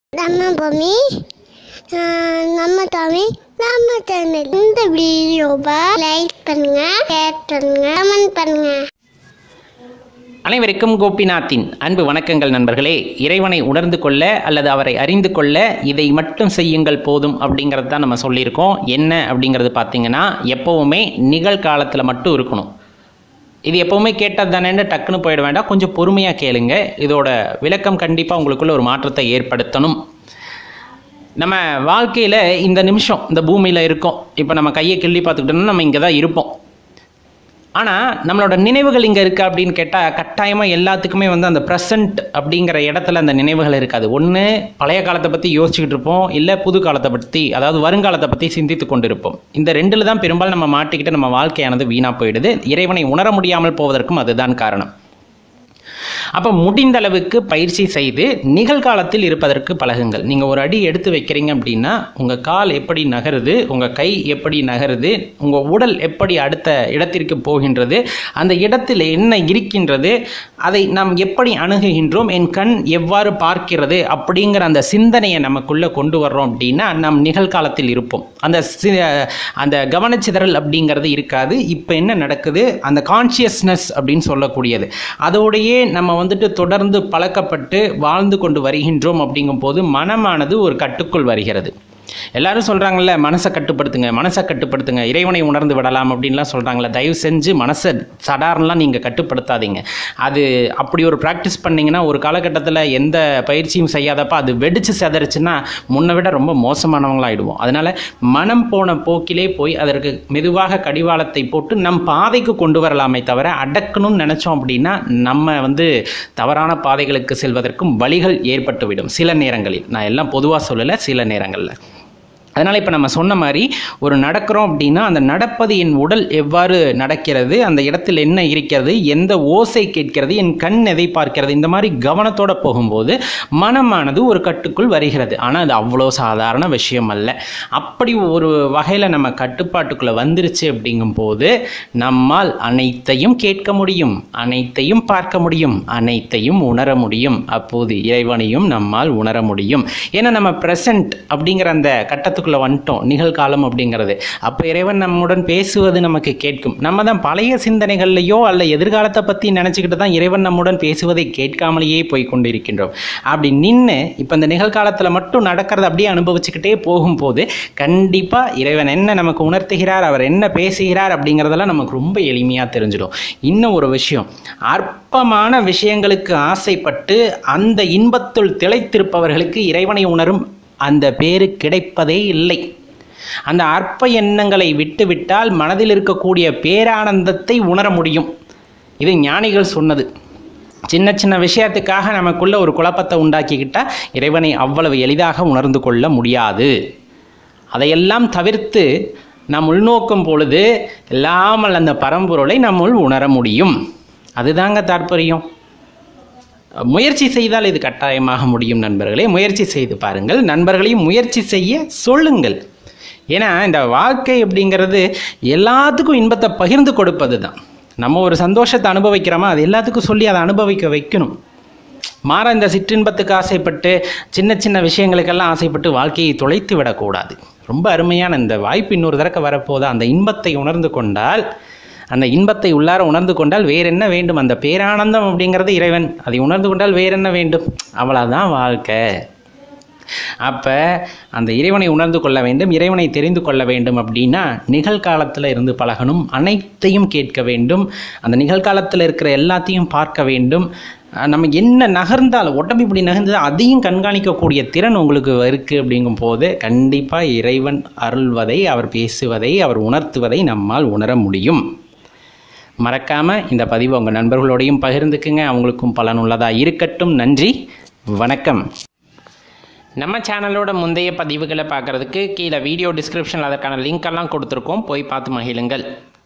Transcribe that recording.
நம்ம பூமி ஆஹ் நம்ம தமிழ் நம்ம சேனல் இந்த வீடியோவை லைக் பண்ணுங்க ஷேர் பண்ணுங்க கமெண்ட் பண்ணுங்க அனைவருக்கும் கோபிநாத்தின் அன்பு வணக்கங்கள் நண்பர்களே இறைவனை உணர்ந்து கொள்ள அல்லது அவரை அறிந்து கொள்ள இதை மட்டும் செய்யுங்கள் போதும் அப்படிங்கிறது தான் நம்ம சொல்லியிருக்கோம் என்ன அப்படிங்கிறது பார்த்தீங்கன்னா எப்போவுமே நிகழ்காலத்தில் மட்டும் இருக்கணும் இது எப்போவுமே கேட்டது தானேன்னு டக்குன்னு போயிட வேண்டாம் கொஞ்சம் பொறுமையாக கேளுங்க இதோட விளக்கம் கண்டிப்பாக உங்களுக்குள்ள ஒரு மாற்றத்தை ஏற்படுத்தணும் நம்ம வாழ்க்கையில் இந்த நிமிஷம் இந்த பூமியில் இருக்கோம் இப்போ நம்ம கையை கிள்ளி பார்த்துக்கிட்டோம்னா நம்ம இங்கே தான் இருப்போம் ஆனால் நம்மளோட நினைவுகள் இங்கே இருக்கா அப்படின்னு கேட்டால் கட்டாயமாக எல்லாத்துக்குமே வந்து அந்த ப்ரெசன்ட் அப்படிங்கிற இடத்துல அந்த நினைவுகள் இருக்காது ஒன்று பழைய காலத்தை பற்றி யோசிச்சுக்கிட்டு இருப்போம் இல்லை புது காலத்தை பற்றி அதாவது வருங்காலத்தை பற்றி சிந்தித்து கொண்டு இருப்போம் இந்த ரெண்டில் தான் பெரும்பாலும் நம்ம மாட்டிக்கிட்டு நம்ம வாழ்க்கையானது வீணாக போயிடுது இறைவனை உணர முடியாமல் போவதற்கும் அதுதான் காரணம் அப்போ முடிந்த அளவுக்கு பயிற்சி செய்து நிகழ்காலத்தில் இருப்பதற்கு பழகுங்கள் நீங்கள் ஒரு அடி எடுத்து வைக்கிறீங்க அப்படின்னா உங்கள் கால் எப்படி நகருது உங்கள் கை எப்படி நகருது உங்கள் உடல் எப்படி அடுத்த இடத்திற்கு போகின்றது அந்த இடத்தில் என்ன இருக்கின்றது அதை நாம் எப்படி அணுகுகின்றோம் என் கண் எவ்வாறு பார்க்கிறது அப்படிங்கிற அந்த சிந்தனையை நமக்குள்ளே கொண்டு வர்றோம் அப்படின்னா நம் நிகழ்காலத்தில் இருப்போம் அந்த சி அந்த கவனச்சிதறல் அப்படிங்கிறது இருக்காது இப்போ என்ன நடக்குது அந்த கான்ஷியஸ்னஸ் அப்படின்னு சொல்லக்கூடியது அதோடையே நம்ம வந்துட்டு தொடர்ந்து பழக்கப்பட்டு வாழ்ந்து கொண்டு வருகின்றோம் அப்படிங்கும்போது மனமானது ஒரு கட்டுக்குள் வருகிறது எல்லாரும் சொல்கிறாங்கல்ல மனசை கட்டுப்படுத்துங்க மனசை கட்டுப்படுத்துங்க இறைவனை உணர்ந்து விடலாம் அப்படின்லாம் சொல்கிறாங்களே தயவு செஞ்சு மனசை சடார்னெலாம் நீங்கள் கட்டுப்படுத்தாதீங்க அது அப்படி ஒரு ப்ராக்டிஸ் பண்ணிங்கன்னா ஒரு காலகட்டத்தில் எந்த பயிற்சியும் செய்யாதப்ப அது வெடிச்சு செதறிச்சுன்னா முன்னை விட ரொம்ப மோசமானவங்களாகிடுவோம் அதனால் மனம் போன போக்கிலே போய் அதற்கு மெதுவாக கடிவாளத்தை போட்டு நம் பாதைக்கு கொண்டு வரலாமே தவிர அடக்கணும்னு நினச்சோம் அப்படின்னா நம்ம வந்து தவறான பாதைகளுக்கு செல்வதற்கும் வழிகள் ஏற்பட்டுவிடும் சில நேரங்களில் நான் எல்லாம் பொதுவாக சொல்லலை சில நேரங்களில் அதனால் இப்போ நம்ம சொன்ன மாதிரி ஒரு நடக்கிறோம் அப்படின்னா அந்த நடப்பது என் உடல் எவ்வாறு நடக்கிறது அந்த இடத்தில் என்ன இருக்கிறது எந்த ஓசை கேட்கிறது என் கண் எதை பார்க்கிறது இந்த மாதிரி கவனத்தோட போகும்போது மனமானது ஒரு கட்டுக்குள் வருகிறது ஆனால் அது அவ்வளோ சாதாரண விஷயம் அல்ல அப்படி ஒரு வகையில் நம்ம கட்டுப்பாட்டுக்குள்ளே வந்துருச்சு அப்படிங்கும்போது நம்மால் அனைத்தையும் கேட்க முடியும் அனைத்தையும் பார்க்க முடியும் அனைத்தையும் உணர முடியும் அப்போது இறைவனையும் நம்மால் உணர முடியும் ஏன்னா நம்ம ப்ரெசன்ட் அப்படிங்கிற அந்த கட்டத்துக்குள்ளே வந்துட்டோம் நிகழ்காலம் அப்படிங்கிறது அப்போ இறைவன் நம்முடன் பேசுவது நமக்கு கேட்கும் நம்ம தான் பழைய சிந்தனைகள்லையோ அல்ல எதிர்காலத்தை பற்றி நினச்சிக்கிட்டு தான் இறைவன் நம்முடன் பேசுவதை கேட்காமலேயே போய் கொண்டிருக்கின்றோம் அப்படி நின்று இப்போ இந்த நிகழ்காலத்தில் மட்டும் நடக்கிறத அப்படியே அனுபவிச்சுக்கிட்டே போகும்போது கண்டிப்பாக இறைவன் என்ன நமக்கு உணர்த்துகிறார் அவர் என்ன பேசுகிறார் அப்படிங்கிறதெல்லாம் நமக்கு ரொம்ப எளிமையாக தெரிஞ்சிடும் இன்னும் ஒரு விஷயம் அற்பமான விஷயங்களுக்கு ஆசைப்பட்டு அந்த இன்பத்துள் திளைத்திருப்பவர்களுக்கு இறைவனை உணரும் அந்த பேரு கிடைப்பதே இல்லை அந்த அற்ப எண்ணங்களை விட்டுவிட்டால் மனதில் இருக்கக்கூடிய பேரானந்தத்தை உணர முடியும் இது ஞானிகள் சொன்னது சின்ன சின்ன விஷயத்துக்காக நமக்குள்ள ஒரு குழப்பத்தை உண்டாக்கிக்கிட்டா இறைவனை அவ்வளவு எளிதாக உணர்ந்து கொள்ள முடியாது அதையெல்லாம் தவிர்த்து நாம் உள்நோக்கும் பொழுது இல்லாமல் அந்த பரம்பொருளை நம்முள் உணர முடியும் அதுதாங்க தாற்பயம் முயற்சி செய்தால் இது கட்டாயமாக முடியும் நண்பர்களே முயற்சி செய்து பாருங்கள் நண்பர்களையும் முயற்சி செய்ய சொல்லுங்கள் ஏன்னா இந்த வாழ்க்கை அப்படிங்கிறது எல்லாத்துக்கும் இன்பத்தை பகிர்ந்து கொடுப்பது தான் நம்ம ஒரு சந்தோஷத்தை அனுபவிக்கிறோமா அது எல்லாத்துக்கும் சொல்லி அதை அனுபவிக்க வைக்கணும் மாற இந்த சிற்றின்பத்துக்கு ஆசைப்பட்டு சின்ன சின்ன விஷயங்களுக்கெல்லாம் ஆசைப்பட்டு வாழ்க்கையை தொலைத்து விடக்கூடாது ரொம்ப அருமையான இந்த வாய்ப்பு இன்னொரு தடக்க வரப்போதா அந்த இன்பத்தை உணர்ந்து கொண்டால் அந்த இன்பத்தை உள்ளார உணர்ந்து கொண்டால் வேற என்ன வேண்டும் அந்த பேரானந்தம் அப்படிங்கிறது இறைவன் அதை உணர்ந்து கொண்டால் வேற என்ன வேண்டும் அவ்வளோதான் வாழ்க்கை அப்போ அந்த இறைவனை உணர்ந்து கொள்ள வேண்டும் இறைவனை தெரிந்து கொள்ள வேண்டும் அப்படின்னா நிகழ்காலத்தில் இருந்து பழகணும் அனைத்தையும் கேட்க வேண்டும் அந்த நிகழ்காலத்தில் இருக்கிற எல்லாத்தையும் பார்க்க வேண்டும் அஹ் நம்ம என்ன நகர்ந்தாலும் உடம்பு இப்படி நகர்ந்தது அதையும் கண்காணிக்கக்கூடிய திறன் உங்களுக்கு இருக்குது அப்படிங்கும் போது கண்டிப்பாக இறைவன் அருள்வதை அவர் பேசுவதை அவர் உணர்த்துவதை நம்மால் உணர முடியும் மறக்காமல் இந்த பதிவை உங்கள் நண்பர்களோடையும் பகிர்ந்துக்குங்க அவங்களுக்கும் பலனுள்ளதாக இருக்கட்டும் நன்றி வணக்கம் நம்ம சேனலோட முந்தைய பதிவுகளை பார்க்குறதுக்கு கீழே வீடியோ டிஸ்கிரிப்ஷனில் அதற்கான லிங்க் எல்லாம் கொடுத்துருக்கோம் போய் பார்த்து மகிழுங்கள்